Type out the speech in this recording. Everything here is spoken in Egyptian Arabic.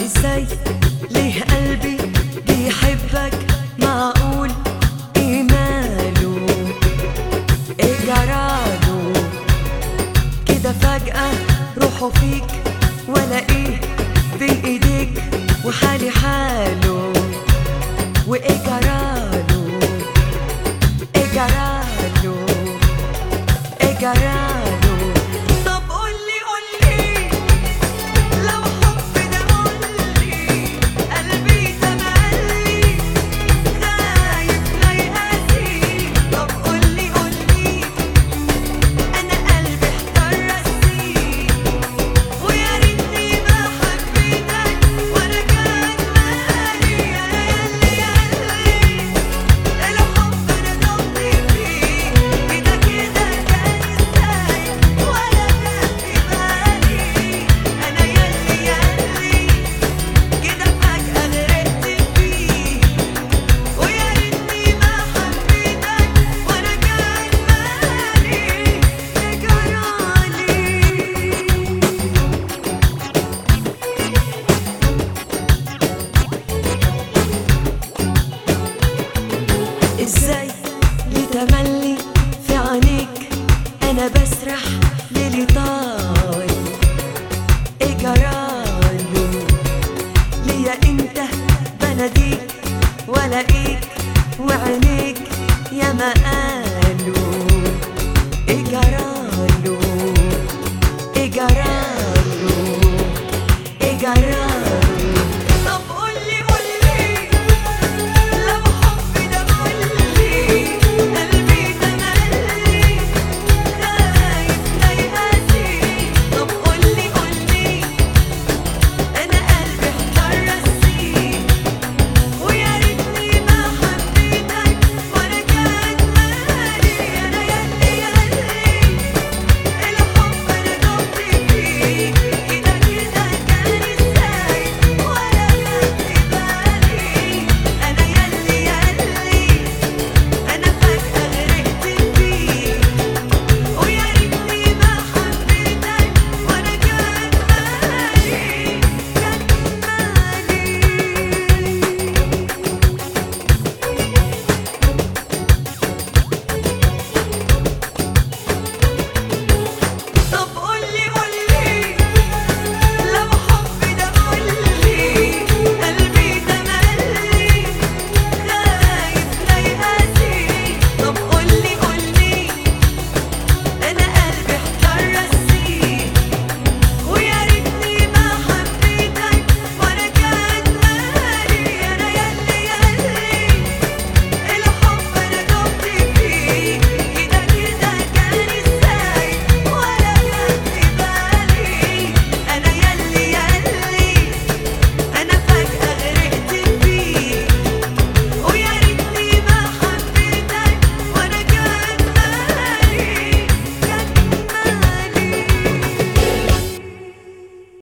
ازاي ليه قلبي بيحبك معقول ايه ماله ايه جراله كده فجأة روحه فيك ولا ايه بين ايديك وحالي حاله وايه جراله ايه جراله ايه جراله طب قولي قولي لو حب ده قولي قلبي تملي خايف لا يقاسي طب قولي قولي انا قلبي احتار راسي ويا ريتني ما حبيتك وانا كان مالي انا ياللي ياللي الحب انا ضلي فيه كده كده كان ازاي ولا كان في بالي انا ياللي ياللي كده فجأة غرقت فيه ويا ريتني ما حبيتك وانا كان مالي جرالي ازاي لتملي في عينيك انا بسرح ليلي طاير ايه جراله ليا انت بناديك ولاقيك وعينيك يا ما قالوا ايه جراله ايه جراله ايه جراله